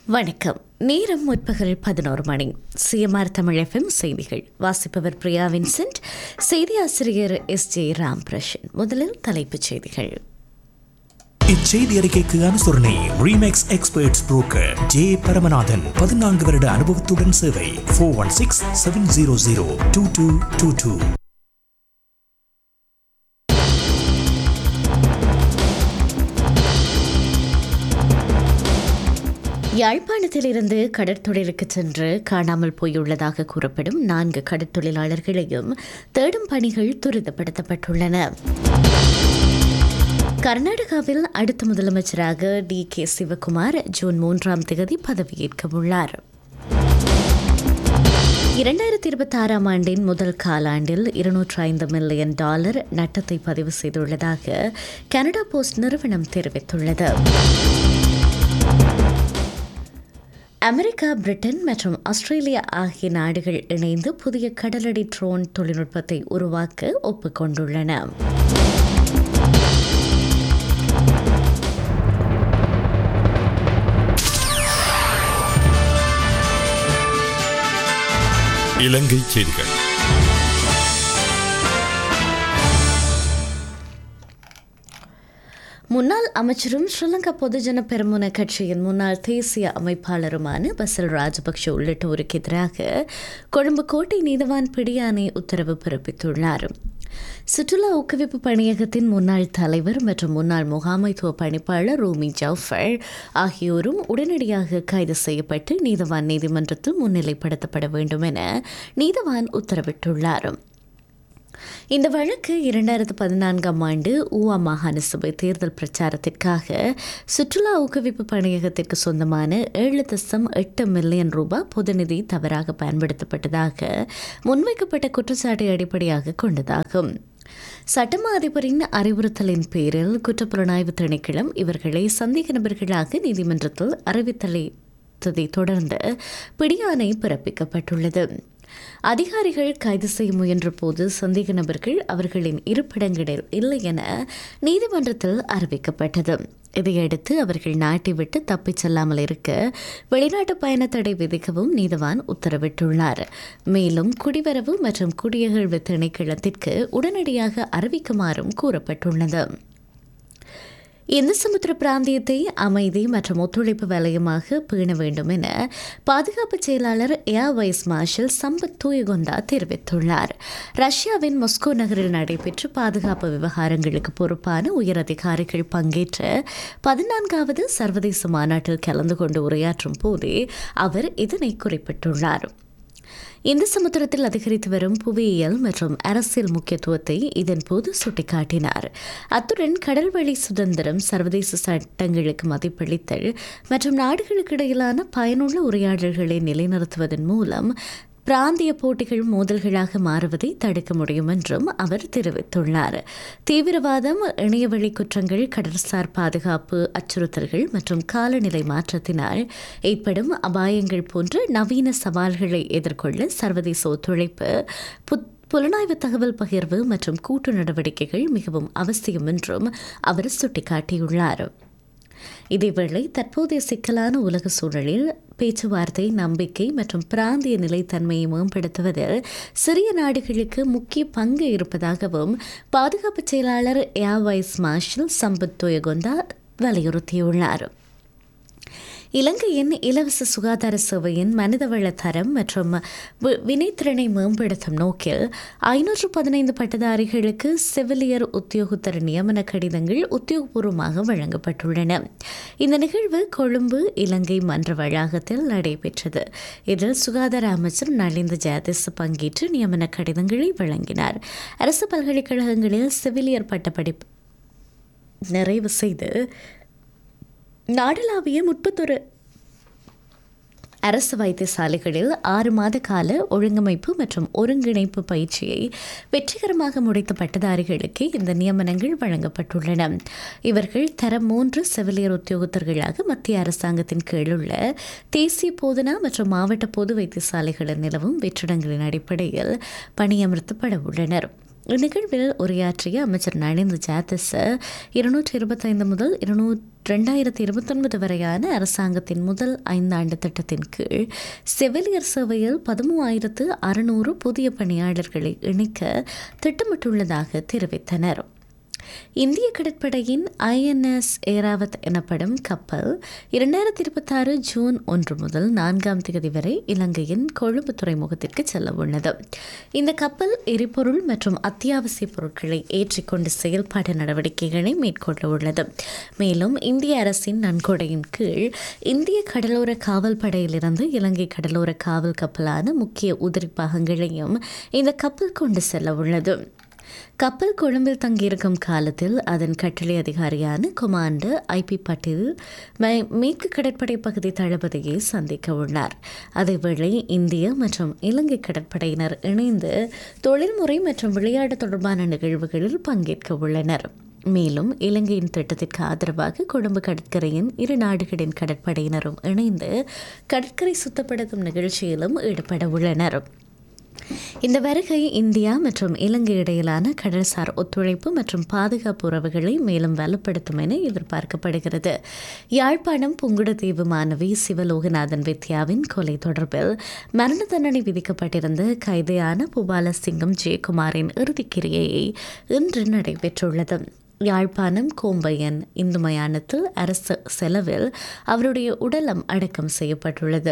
வணக்கம் நேரம் முற்பகல் பதினோரு மணி சிஎம்ஆர் தமிழ் எஃப்எம் செய்திகள் வாசிப்பவர் பிரியா வின்சென்ட் செய்தி ஆசிரியர் எஸ் ஜே ராம்பிரஷன் முதலில் தலைப்புச் செய்திகள் இச்செய்தி அறிக்கைக்கு அனுசரணை Remax experts broker J Paramanathan பதினான்கு வருட அனுபவத்துடன் சேவை four one six seven zero zero two two two two யாழ்ப்பாணத்திலிருந்து கடற்தொழிலுக்கு சென்று காணாமல் போயுள்ளதாக கூறப்படும் நான்கு கடற்தொழிலாளர்களையும் தேடும் பணிகள் துரிதப்படுத்தப்பட்டுள்ளன கர்நாடகாவில் அடுத்த முதலமைச்சராக டி கே சிவகுமார் ஜூன் மூன்றாம் தேதி பதவியேற்க உள்ளார் இரண்டாயிரத்தி இருபத்தி ஆறாம் ஆண்டின் முதல் காலாண்டில் இருநூற்றி ஐந்து மில்லியன் டாலர் நட்டத்தை பதிவு செய்துள்ளதாக கனடா போஸ்ட் நிறுவனம் தெரிவித்துள்ளது அமெரிக்கா பிரிட்டன் மற்றும் ஆஸ்திரேலியா ஆகிய நாடுகள் இணைந்து புதிய கடலடி ட்ரோன் தொழில்நுட்பத்தை உருவாக்க ஒப்புக்கொண்டுள்ளன இலங்கை செய்திகள் முன்னாள் அமைச்சரும் ஸ்ரீலங்கா பொதுஜன பெரமுன கட்சியின் முன்னாள் தேசிய அமைப்பாளருமான பசல் ராஜபக்ஷ உள்ளிட்டோருக்கு எதிராக கொழும்பு கோட்டை நீதவான் பிடியானை உத்தரவு பிறப்பித்துள்ளார் சுற்றுலா ஊக்குவிப்பு பணியகத்தின் முன்னாள் தலைவர் மற்றும் முன்னாள் முகாமைத்துவ பணிப்பாளர் ரூமி ஜவுஃபர் ஆகியோரும் உடனடியாக கைது செய்யப்பட்டு நீதவான் நீதிமன்றத்தில் முன்னிலைப்படுத்தப்பட வேண்டும் என நீதவான் உத்தரவிட்டுள்ளார் இந்த வழக்கு இரண்டாயிரத்து பதினான்காம் ஆண்டு ஊவா மாகாண சபை தேர்தல் பிரச்சாரத்திற்காக சுற்றுலா ஊக்குவிப்பு பணியகத்திற்கு சொந்தமான ஏழு தசம் எட்டு மில்லியன் ரூபாய் பொதுநிதி தவறாக பயன்படுத்தப்பட்டதாக முன்வைக்கப்பட்ட குற்றச்சாட்டை அடிப்படையாக கொண்டதாகும் சட்டமா அதிபரின் அறிவுறுத்தலின் பேரில் குற்றப்புலனாய்வு திணைக்களம் இவர்களை சந்தேக நபர்களாக நீதிமன்றத்தில் அறிவித்தளித்ததை தொடர்ந்து பிடியாணை பிறப்பிக்கப்பட்டுள்ளது அதிகாரிகள் கைது செய்ய முயன்றபோது சந்தேக நபர்கள் அவர்களின் இருப்பிடங்களில் இல்லை என நீதிமன்றத்தில் அறிவிக்கப்பட்டது இதையடுத்து அவர்கள் நாட்டை விட்டு தப்பிச் செல்லாமல் இருக்க வெளிநாட்டு பயண தடை விதிக்கவும் நீதவான் உத்தரவிட்டுள்ளார் மேலும் குடிவரவு மற்றும் குடியகழ்வு திணைக்களத்திற்கு உடனடியாக அறிவிக்குமாறும் கூறப்பட்டுள்ளது இந்து சமுத்திர பிராந்தியத்தை அமைதி மற்றும் ஒத்துழைப்பு வலயமாக பேண வேண்டும் என பாதுகாப்பு செயலாளர் air vice marshal Sampath Thuyacondha தெரிவித்துள்ளார் ரஷ்யாவின் மொஸ்கோ நகரில் நடைபெற்ற பாதுகாப்பு விவகாரங்களுக்கு பொறுப்பான உயர் அதிகாரிகள் பங்கேற்ற பதினான்காவது சர்வதேச மாநாட்டில் கலந்து கொண்டு உரையாற்றும் போதே அவர் இதனை குறிப்பிட்டுள்ளார் இந்த சமுத்திரத்தில் அதிகரித்து வரும் புவியியல் மற்றும் அரசியல் முக்கியத்துவத்தை இதன்போது சுட்டிக்காட்டினார் அத்துடன் கடல்வழி சுதந்திரம் சர்வதேச சட்டங்களுக்கு மதிப்பளித்தல் மற்றும் நாடுகளுக்கு இடையிலான பயனுள்ள உரையாடல்களை நிலைநிறுத்துவதன் மூலம் பிராந்திய போட்டிகள் மோதல்களாக மாறுவதை தடுக்க முடியும் என்றும் அவர் தெரிவித்துள்ளார் தீவிரவாதம் இணையவழி குற்றங்கள் கடற்சார் பாதுகாப்பு அச்சுறுத்தல்கள் மற்றும் காலநிலை மாற்றத்தினால் ஏற்படும் அபாயங்கள் போன்ற நவீன சவால்களை எதிர்கொள்ள சர்வதேச ஒத்துழைப்பு புத் புலனாய்வு தகவல் பகிர்வு மற்றும் கூட்டு நடவடிக்கைகள் மிகவும் அவசியம் என்றும் அவர் சுட்டிக்காட்டியுள்ளார் இதேவேளை தற்போதைய சிக்கலான உலக சூழலில் பேச்சுவார்த்தை நம்பிக்கை மற்றும் பிராந்திய நிலைத்தன்மையை மேம்படுத்துவதில் சிறிய நாடுகளுக்கு முக்கிய பங்கு இருப்பதாகவும் பாதுகாப்பு செயலாளர் air vice marshal Sampath Thuyacondha வலியுறுத்தியுள்ளார் இலங்கையின் இலவச சுகாதார சேவையின் மனிதவள தரம் மற்றும் வி- வினைத்திறனை மேம்படுத்தும் நோக்கில் ஐநூற்று பதினைந்து பட்டதாரிகளுக்கு செவிலியர் உத்தியோகத்தர நியமன கடிதங்கள் உத்தியோகபூர்வமாக வழங்கப்பட்டுள்ளன இந்த நிகழ்வு கொழும்பு இலங்கை மன்ற வளாகத்தில் நடைபெற்றது இதில் சுகாதார அமைச்சர் நலிந்த ஜெயதிஸ் பங்கேற்று நியமன கடிதங்களை வழங்கினார் அரசு பல்கலைக்கழகங்களில் செவிலியர் பட்டப்படிப்பு நிறைவு செய்து நாடளாவிய முப்பத்தொரு அரசு வைத்தியசாலைகளில் ஆறு மாத கால ஒழுங்கமைப்பு மற்றும் ஒருங்கிணைப்பு பயிற்சியை வெற்றிகரமாக முடித்த பட்டதாரிகளுக்கு இந்த நியமனங்கள் வழங்கப்பட்டுள்ளன இவர்கள் தரம் மூன்று செவிலியர் உத்தியோகத்தர்களாக மத்திய அரசாங்கத்தின் கீழுள்ள தேசிய போதனா மற்றும் மாவட்ட பொது வைத்தியசாலைகளில் நிலவும் வெற்றிடங்களின் அடிப்படையில் பணியமர்த்தப்பட உள்ளனர் இந்நிகழ்வில் உரையாற்றிய அமைச்சர் நளிந்த ஜாதிச இருநூற்றி இருபத்தைந்து முதல் இருநூ ரெண்டாயிரத்தி இருபத்தொன்பது வரையான அரசாங்கத்தின் முதல் ஐந்தாண்டு திட்டத்தின் கீழ் செவிலியர் சேவையில் பதிமூவாயிரத்து அறுநூறு புதிய பணியாளர்களை இணைக்க திட்டமிட்டுள்ளதாக தெரிவித்தனர் இந்திய கடற்படையின் ஐஎன்எஸ் ஏராவத் எனப்படும் கப்பல் இரண்டாயிரத்தி இருபத்தாறு ஜூன் ஒன்று முதல் நான்காம் தேதி வரை இலங்கையின் கொழும்பு துறைமுகத்திற்கு செல்ல உள்ளது இந்த கப்பல் எரிபொருள் மற்றும் அத்தியாவசிய பொருட்களை ஏற்றிக்கொண்டு செயல்பாட்டு நடவடிக்கைகளை மேற்கொள்ள உள்ளது மேலும் இந்திய அரசின் நன்கொடையின் கீழ் இந்திய கடலோர காவல் படையிலிருந்து இலங்கை கடலோர காவல் கப்பலான முக்கிய உதிரி பாகங்களையும் இந்த கப்பல் கொண்டு செல்ல உள்ளது கப்பல் கொழும்பில் தங்கியிருக்கும் காலத்தில் அதன் கட்டளை அதிகாரியான கொமாண்டர் ஐபி பட்டேல் மே- மேற்கு கடற்படை பகுதி தளபதியை சந்திக்க உள்ளார் அதேவேளை இந்திய மற்றும் இலங்கை கடற்படையினர் இணைந்து தொழில்முறை மற்றும் விளையாட்டு தொடர்பான நிகழ்வுகளில் பங்கேற்க உள்ளனர் மேலும் இலங்கையின் திட்டத்திற்கு ஆதரவாக கொழும்பு கடற்கரையின் இரு நாடுகளின் கடற்படையினரும் இணைந்து கடற்கரை சுத்தப்படுத்தும் நிகழ்ச்சியிலும் ஈடுபட உள்ளனர் இந்த வருகை இந்தியா மற்றும் இலங்கை இடையிலான கடல்சார் ஒத்துழைப்பு மற்றும் பாதுகாப்பு உறவுகளை மேலும் வலுப்படுத்தும் என எதிர்பார்க்கப்படுகிறது யாழ்ப்பாணம் புங்குடுதீவு மாணவி சிவலோகநாதன் வித்யாவின் கொலை தொடர்பில் மரண தண்டனை விதிக்கப்பட்டிருந்த கைதையான புபாலசிங்கம் ஜெயக்குமாரின் இறுதிக்கிரியையை இன்று நடைபெற்றுள்ளது யாழ்ப்பாணம் கோம்பையன் இந்து மயானத்தில் அரசு செலவில் அவருடைய உடலம் அடக்கம் செய்யப்பட்டுள்ளது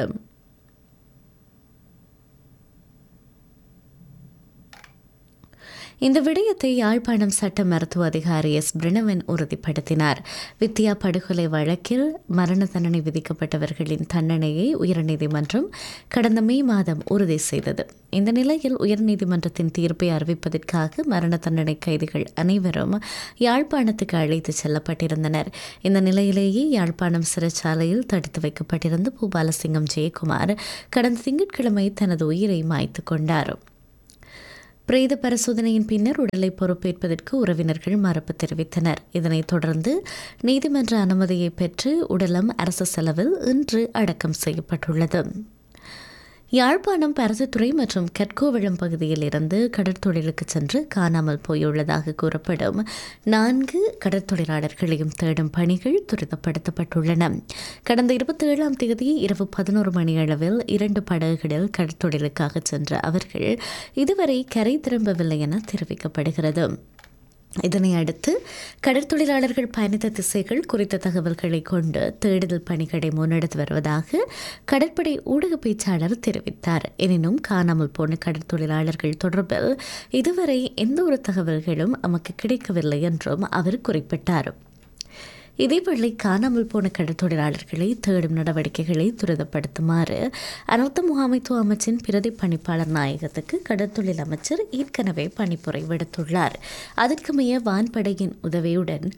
இந்த விடயத்தை யாழ்ப்பாணம் சட்ட மருத்துவ அதிகாரி எஸ் பிரணவன் உறுதிப்படுத்தினார் வித்யா படுகொலை வழக்கில் மரண தண்டனை விதிக்கப்பட்டவர்களின் தண்டனையை உயர்நீதிமன்றம் கடந்த மே மாதம் உறுதி செய்தது இந்த நிலையில் உயர்நீதிமன்றத்தின் தீர்ப்பை அறிவிப்பதற்காக மரண தண்டனை கைதிகள் அனைவரும் யாழ்ப்பாணத்துக்கு அழைத்து செல்லப்பட்டிருந்தனர் இந்த நிலையிலேயே யாழ்ப்பாணம் சிறைச்சாலையில் தடுத்து வைக்கப்பட்டிருந்த பூபாலசிங்கம் ஜெயக்குமார் கடந்த திங்கட்கிழமை தனது உயிரை மாய்த்து கொண்டார் பிரேத பரிசோதனையின் பின்னர் உடலை பொறுப்பேற்பதற்கு உறவினர்கள் மறுப்பு தெரிவித்தனர் இதனைத் தொடர்ந்து நீதிமன்ற அனுமதியை பெற்று உடலம் அரசு செலவில் இன்று அடக்கம் செய்யப்பட்டுள்ளது யாழ்ப்பாணம் பரதத்துறை மற்றும் கற்கோவிளம் பகுதியில் இருந்து கடற்தொழிலுக்கு சென்று காணாமல் போயுள்ளதாக கூறப்படும் நான்கு கடற்தொழிலாளர்களையும் தேடும் பணிகள் துரிதப்படுத்தப்பட்டுள்ளன கடந்த இருபத்தி ஏழாம் தேதி இரவு பதினோரு மணியளவில் இரண்டு படகுகளில் கடற்தொழிலுக்காக சென்ற அவர்கள் இதுவரை கரை திரும்பவில்லை என தெரிவிக்கப்படுகிறது இதனை அடுத்து கடற்தொழிலாளர்கள் பயணித்த திசைகள் குறித்த தகவல்களை கொண்டு தேடுதல் பணிகளை முன்னெடுத்து வருவதாக கடற்படை ஊடக பேச்சாளர் தெரிவித்தார் எனினும் காணாமல் போன கடற்தொழிலாளர்கள் தொடர்பில் இதுவரை எந்த ஒரு தகவல்களும் நமக்கு கிடைக்கவில்லை என்றும் அவர் குறிப்பிட்டார் இதேவேளை காணாமல் போன கடற்தொழிலாளர்களை தேடும் நடவடிக்கைகளை துரிதப்படுத்துமாறு அனர்த்த முகாமைத்துவ அமைச்சின் பிரதி பணிப்பாளர் நாயகத்துக்கு கடற்தொழில் அமைச்சர் ஏற்கனவே பணிப்புரை விடுத்துள்ளார் அதற்குமைய வான்படையின் உதவியுடன்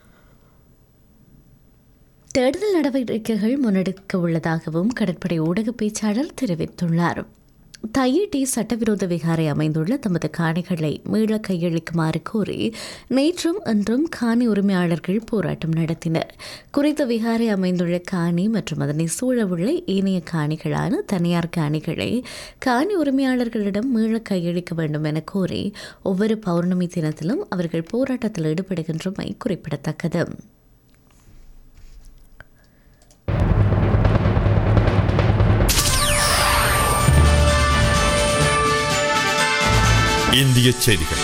தேடுதல் நடவடிக்கைகள் முன்னெடுக்க உள்ளதாகவும் கடற்படை ஊடக பேச்சாளர் தெரிவித்துள்ளார் தையிட்டி சட்டவிரோத விகாரை அமைந்துள்ள தமது காணிகளை மீள கையளிக்குமாறு கோரி நேற்றும் இன்றும் காணி உரிமையாளர்கள் போராட்டம் நடத்தினர் குறித்த விகாரை அமைந்துள்ள காணி மற்றும் அதனை சூழவுள்ள ஏனைய காணிகளான தனியார் காணிகளை காணி உரிமையாளர்களிடம் மீள கையளிக்க வேண்டும் என கோரி ஒவ்வொரு பௌர்ணமி தினத்திலும் அவர்கள் போராட்டத்தில் ஈடுபடுகின்றமை குறிப்பிடத்தக்கது இந்திய செய்திகள்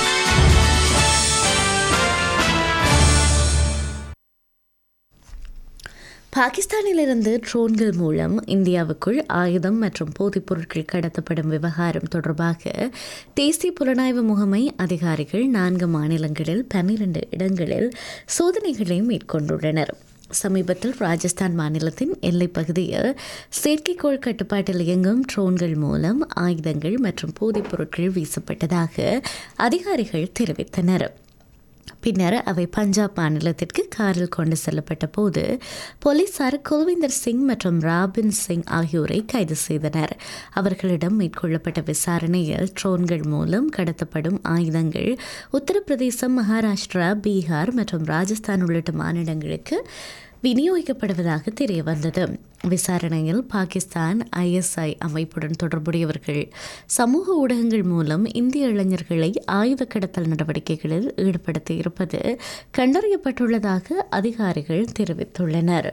பாகிஸ்தானிலிருந்து ட்ரோன்கள் மூலம் இந்தியாவுக்குள் ஆயுதம் மற்றும் போதைப் பொருட்கள் கடத்தப்படும் விவகாரம் தொடர்பாக தேசிய புலனாய்வு முகமை அதிகாரிகள் நான்கு மாநிலங்களில் பன்னிரண்டு இடங்களில் சோதனைகளை மேற்கொண்டுள்ளனர் சமீபத்தில் ராஜஸ்தான் மாநிலத்தின் எல்லைப் பகுதியில் செயற்கைக்கோள் கட்டுப்பாட்டில் இயங்கும் ட்ரோன்கள் மூலம் ஆயுதங்கள் மற்றும் போதைப் பொருட்கள் வீசப்பட்டதாக அதிகாரிகள் தெரிவித்தனர் பின்னர் அவை பஞ்சாப் மாநிலத்திற்கு காரில் கொண்டு செல்லப்பட்ட போது போலீசார் குல்விந்தர் சிங் மற்றும் ராபின் சிங் ஆகியோரை கைது செய்தனர் அவர்களிடம் மேற்கொள்ளப்பட்ட விசாரணையில் ட்ரோன்கள் மூலம் கடத்தப்படும் ஆயுதங்கள் உத்தரப்பிரதேசம் மகாராஷ்டிரா பீகார் மற்றும் ராஜஸ்தான் உள்ளிட்ட மாநிலங்களுக்கு விநியோகிக்கப்படுவதாக தெரிய வந்தது விசாரணையில் பாகிஸ்தான் ஐஎஸ்ஐ அமைப்புடன் தொடர்புடையவர்கள் சமூக ஊடகங்கள் மூலம் இந்திய இளைஞர்களை ஆயுத கடத்தல் நடவடிக்கைகளில் ஈடுபடுத்தி இருப்பது கண்டறியப்பட்டுள்ளதாக அதிகாரிகள் தெரிவித்துள்ளனர்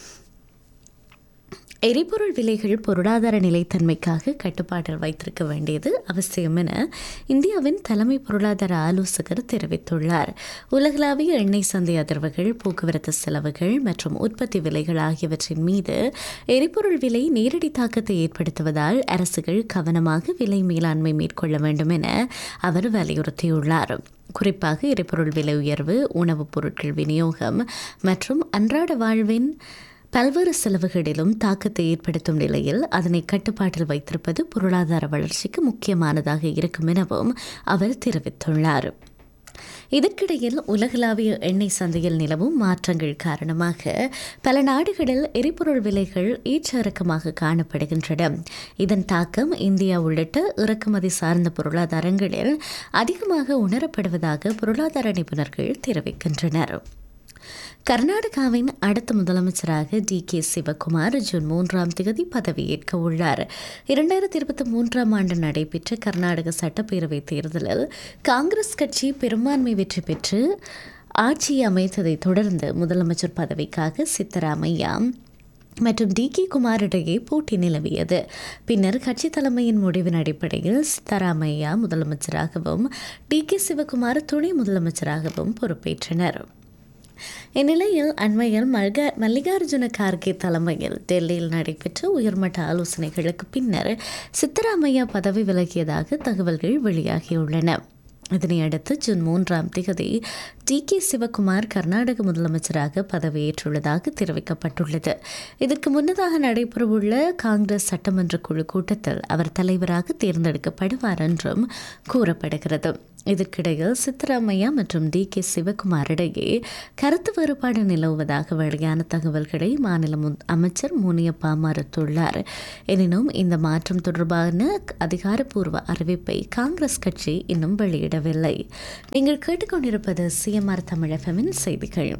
எரிபொருள் விலைகள் பொருளாதார நிலைத்தன்மைக்காக கட்டுப்பாட்டில் வைத்திருக்க வேண்டியது அவசியம் என இந்தியாவின் தலைமை பொருளாதார ஆலோசகர் தெரிவித்துள்ளார் உலகளாவிய எண்ணெய் சந்தை அதிர்வுகள் போக்குவரத்து செலவுகள் மற்றும் உற்பத்தி விலைகள் ஆகியவற்றின் மீது எரிபொருள் விலை நேரடி தாக்கத்தை ஏற்படுத்துவதால் அரசுகள் கவனமாக விலை மேலாண்மை மேற்கொள்ள வேண்டும் என அவர் வலியுறுத்தியுள்ளார் குறிப்பாக எரிபொருள் விலை உயர்வு உணவுப் பொருட்கள் விநியோகம் மற்றும் அன்றாட வாழ்வின் பல்வேறு செலவுகளிலும் தாக்கத்தை ஏற்படுத்தும் நிலையில் அதனை கட்டுப்பாட்டில் வைத்திருப்பது பொருளாதார வளர்ச்சிக்கு முக்கியமானதாக இருக்கும் எனவும் அவர் தெரிவித்துள்ளார் இதற்கிடையில் உலகளாவிய எண்ணெய் சந்தையில் நிலவும் மாற்றங்கள் காரணமாக பல நாடுகளில் எரிபொருள் விலைகள் ஏற்றிறக்கமாக காணப்படுகின்றன இதன் தாக்கம் இந்தியா உள்ளிட்ட இறக்குமதி சார்ந்த பொருளாதாரங்களில் அதிகமாக உணரப்படுவதாக பொருளாதார நிபுணர்கள் தெரிவிக்கின்றனர் கர்நாடகாவின் அடுத்த முதலமைச்சராக டி கே சிவகுமார் ஜூன் மூன்றாம் தேதி பதவியேற்க உள்ளார் இரண்டாயிரத்தி இருபத்தி மூன்றாம் ஆண்டு நடைபெற்ற கர்நாடக சட்டப்பேரவைத் தேர்தலில் காங்கிரஸ் கட்சி பெரும்பான்மை வெற்றி பெற்று ஆட்சியை அமைத்ததை தொடர்ந்து முதலமைச்சர் பதவிக்காக சித்தராமையா மற்றும் டி கே குமார் இடையே போட்டி நிலவியது பின்னர் கட்சி தலைமையின் முடிவின் அடிப்படையில் சித்தராமையா முதலமைச்சராகவும் டி கே சிவகுமார் துணை முதலமைச்சராகவும் பொறுப்பேற்றனர் இந்நிலையில் அண்மையில் மல்க மல்லிகார்ஜுன கார்கே தலைமையில் டெல்லியில் நடைபெற்ற உயர்மட்ட ஆலோசனைகளுக்கு பின்னர் சித்தராமையா பதவி விலகியதாக தகவல்கள் வெளியாகியுள்ளன இதனையடுத்து ஜூன் மூன்றாம் தேதி டி கே சிவகுமார் கர்நாடக முதலமைச்சராக பதவியேற்றுள்ளதாக தெரிவிக்கப்பட்டுள்ளது இதற்கு முன்னதாக நடைபெறவுள்ள காங்கிரஸ் சட்டமன்ற குழு கூட்டத்தில் அவர் தலைவராக தேர்ந்தெடுக்கப்படுவார் என்றும் கூறப்படுகிறது இதற்கிடையில் சித்தராமையா மற்றும் டி கே சிவகுமார் இடையே கருத்து வேறுபாடு நிலவுவதாக வெளியான தகவல்களை மாநில மு- அமைச்சர் முனியப்பா மறுத்துள்ளார் எனினும் இந்த மாற்றம் தொடர்பான அதிகாரப்பூர்வ அறிவிப்பை காங்கிரஸ் கட்சி இன்னும் வெளியிடவில்லை நீங்கள் கேட்டுக்கொண்டிருப்பது சிஎம்ஆர் தமிழகமின் செய்திகள்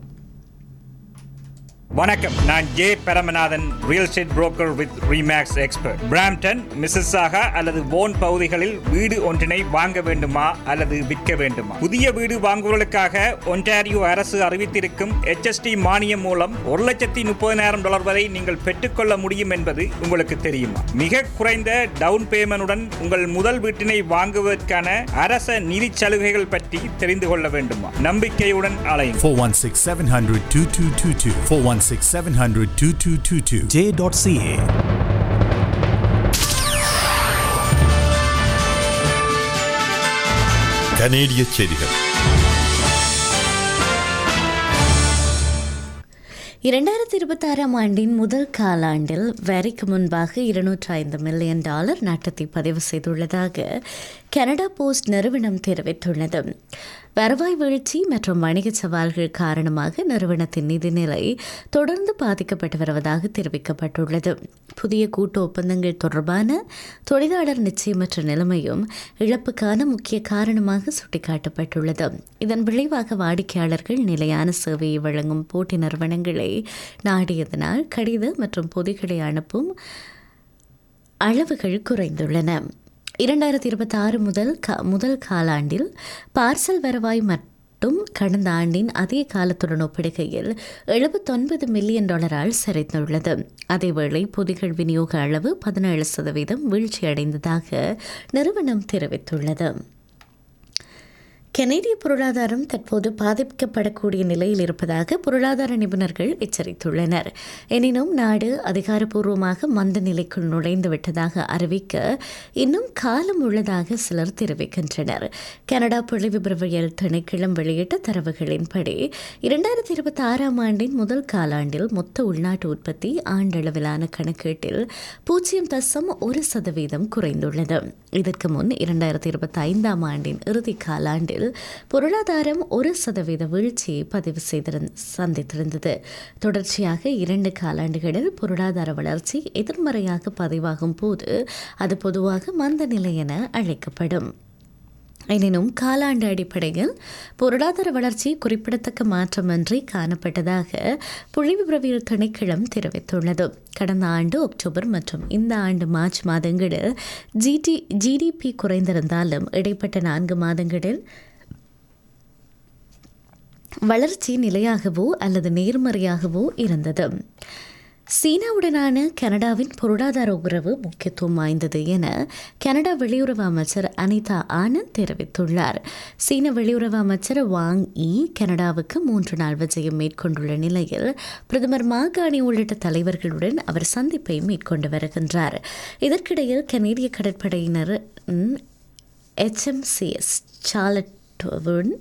வணக்கம் நான் J Paramanathan real estate broker with Remax expert Brampton Mississauga அல்லது போன் பகுதிகளில் வீடு ஒன்றினை வாங்க வேண்டுமா அல்லது விற்க வேண்டுமா புதிய வீடு வாங்குவதற்காக ஒன்டாரியோ அரசு அறிவித்திருக்கும் HST மானியம் மூலம் ஒரு லட்சத்தி முப்பதினாயிரம் டாலர் வரை நீங்கள் பெற்றுக்கொள்ள முடியும் என்பது உங்களுக்கு தெரியுமா மிக குறைந்த டவுன் பேமெண்டுடன் உங்கள் முதல் வீட்டினை வாங்குவதற்கான அரச நிதி சலுகைகள் பற்றி தெரிந்து கொள்ள வேண்டுமா நம்பிக்கையுடன் அலையும் 416 700 2222. 416 700 2222. ஜே டாட் சிஏ கனேடிய செய்திகள் இரண்டாயிரத்தி இருபத்தாறாம் ஆண்டின் முதல் காலாண்டில் வரிக்கு முன்பாக இருநூற்றி ஐந்து மில்லியன் டாலர் நட்டத்தை பதிவு செய்துள்ளதாக கனடா போஸ்ட் நிறுவனம் தெரிவித்துள்ளது வருவாய் வீழ்ச்சி மற்றும் வணிக சவால்கள் காரணமாக நிறுவனத்தின் நிதிநிலை தொடர்ந்து பாதிக்கப்பட்டு வருவதாக தெரிவிக்கப்பட்டுள்ளது புதிய கூட்டு ஒப்பந்தங்கள் தொடர்பான தொழிலாளர் நிச்சயமற்ற நிலைமையும் இழப்புக்கான முக்கிய காரணமாக சுட்டிக்காட்டப்பட்டுள்ளது இதன் விளைவாக வாடிக்கையாளர்கள் நிலையான சேவையை வழங்கும் போட்டி நிறுவனங்களை நாடியதனால் கடித மற்றும் பொதிகளை அனுப்பும் அளவுகள் குறைந்துள்ளன இரண்டாயிரத்தி இருபத்தி ஆறு முதல் க முதல் காலாண்டில் பார்சல் வருவாய் மட்டும் கடந்த ஆண்டின் அதே காலத்துடன் ஒப்பிடுகையில் எழுபத்தொன்பது மில்லியன் டாலரால் சரிந்துள்ளது அதேவேளை பொதிகள் விநியோக அளவு பதினேழு சதவீதம் வீழ்ச்சியடைந்ததாக நிறுவனம் தெரிவித்துள்ளது கனேடிய பொருளாதாரம் தற்போது பாதிக்கப்படக்கூடிய நிலையில் இருப்பதாக பொருளாதார நிபுணர்கள் எச்சரித்துள்ளனர் எனினும் நாடு அதிகாரப்பூர்வமாக மந்த நிலைக்குள் நுழைந்து விட்டதாக அறிவிக்க இன்னும் காலம் உள்ளதாக சிலர் தெரிவிக்கின்றனர் கனடா புள்ளி விபரவியல் திணைக்களம் வெளியிட்ட தரவுகளின்படி இரண்டாயிரத்தி இருபத்தி ஆறாம் ஆண்டின் முதல் காலாண்டில் மொத்த உள்நாட்டு உற்பத்தி ஆண்டளவிலான கணக்கீட்டில் பூஜ்ஜியம் தசம் ஒரு சதவீதம் குறைந்துள்ளது இதற்கு முன் இரண்டாயிரத்தி இருபத்தி ஐந்தாம் ஆண்டின் இறுதி காலாண்டில் பொருளாதாரம் ஒரு சதவீத வீழ்ச்சியை பதிவு செய்திருந்த சந்தித்திருந்தது தொடர்ச்சியாக இரண்டு காலாண்டுகளில் பொருளாதார வளர்ச்சி எதிர்மறையாக பதிவாகும் போது அது பொதுவாக மந்த நிலை என அழைக்கப்படும் எனினும் காலாண்டு அடிப்படையில் பொருளாதார வளர்ச்சி குறிப்பிடத்தக்க மாற்றமின்றி காணப்பட்டதாக புள்ளிவிபரவியல் திணைக்களம் தெரிவித்துள்ளது கடந்த ஆண்டு அக்டோபர் மற்றும் இந்த ஆண்டு மார்ச் மாதங்களில் ஜிடி ஜிடிபி குறைந்திருந்தாலும் இடைப்பட்ட நான்கு மாதங்களில் வளர்ச்சி நிலையாகவோ அல்லது நேர்மறையாகவோ இருந்தது சீனாவுடனான கனடாவின் பொருளாதார உறவு முக்கியத்துவம் வாய்ந்தது என கனடா வெளியுறவு அமைச்சர் அனிதா ஆனந்த் தெரிவித்துள்ளார் சீன வெளியுறவு அமைச்சர் வாங் இ கனடாவுக்கு மூன்று நாள் விஜயம் மேற்கொண்டுள்ள நிலையில் பிரதமர் மாகாணி உள்ளிட்ட தலைவர்களுடன் அவர் சந்திப்பை மேற்கொண்டு வருகின்றார் இதற்கிடையில் கனேடிய கடற்படையினர் எச்எம்சிஎஸ் சார்லட்டுடன்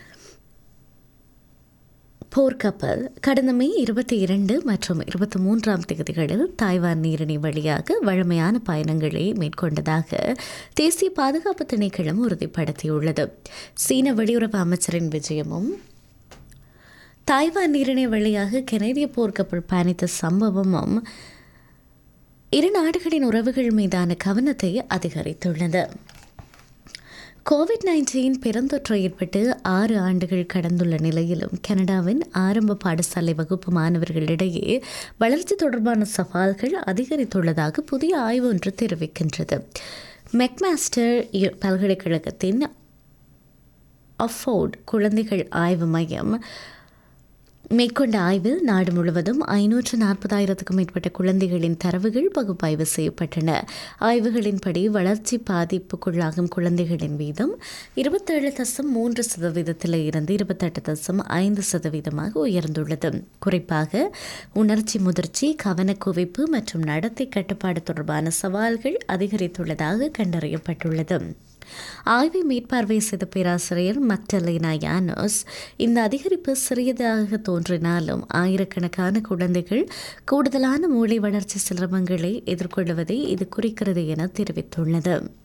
போர்க்கப்பல் கடந்த மே இருபத்தி இரண்டு மற்றும் இருபத்தி மூன்றாம் தேதிகளில் தாய்வான் நீரிணை வழியாக வழமையான பயணங்களை மேற்கொண்டதாக தேசிய பாதுகாப்பு திணைக்களம் உறுதிப்படுத்தியுள்ளது சீன வெளியுறவு அமைச்சரின் விஜயமும் தாய்வான் நீரிணை வழியாக கனேடிய போர்க்கப்பல் பயணித்த சம்பவமும் இரு நாடுகளின் உறவுகள் மீதான கவனத்தை அதிகரித்துள்ளது கோவிட் நைன்டீன் பெருந்தொற்று ஏற்பட்டு ஆறு ஆண்டுகள் கடந்துள்ள நிலையிலும் கனடாவின் ஆரம்ப பாடசாலை வகுப்பு மாணவர்களிடையே வளர்ச்சி தொடர்பான சவால்கள் அதிகரித்துள்ளதாக புதிய ஆய்வு ஒன்று தெரிவிக்கின்றது மெக்மாஸ்டர் பல்கலைக்கழகத்தின் அஃபோர்ட் குழந்தைகள் ஆய்வு மையம் மேற்கொண்ட ஆய்வில் நாடு முழுவதும் ஐநூற்று நாற்பதாயிரத்துக்கும் மேற்பட்ட குழந்தைகளின் தரவுகள் பகுப்பாய்வு செய்யப்பட்டன ஆய்வுகளின்படி வளர்ச்சி பாதிப்புக்குள்ளாகும் குழந்தைகளின் வீதம் இருபத்தேழு தசம் மூன்று சதவீதத்தில் இருந்து இருபத்தெட்டு தசம் ஐந்து சதவீதமாக உயர்ந்துள்ளது குறிப்பாக உணர்ச்சி முதிர்ச்சி கவனக்குவிப்பு மற்றும் நடத்தை கட்டுப்பாடு தொடர்பான சவால்கள் அதிகரித்துள்ளதாக கண்டறியப்பட்டுள்ளது ஆய்வை மேற்பார்வை செய்த பேராசிரியர் மக்டலினா யானோஸ் இந்த அதிகரிப்பு சிறியதாக தோன்றினாலும் ஆயிரக்கணக்கான குழந்தைகள் கூடுதலான மூளை வளர்ச்சி சிரமங்களை எதிர்கொள்வதை இது குறிக்கிறது என தெரிவித்துள்ளது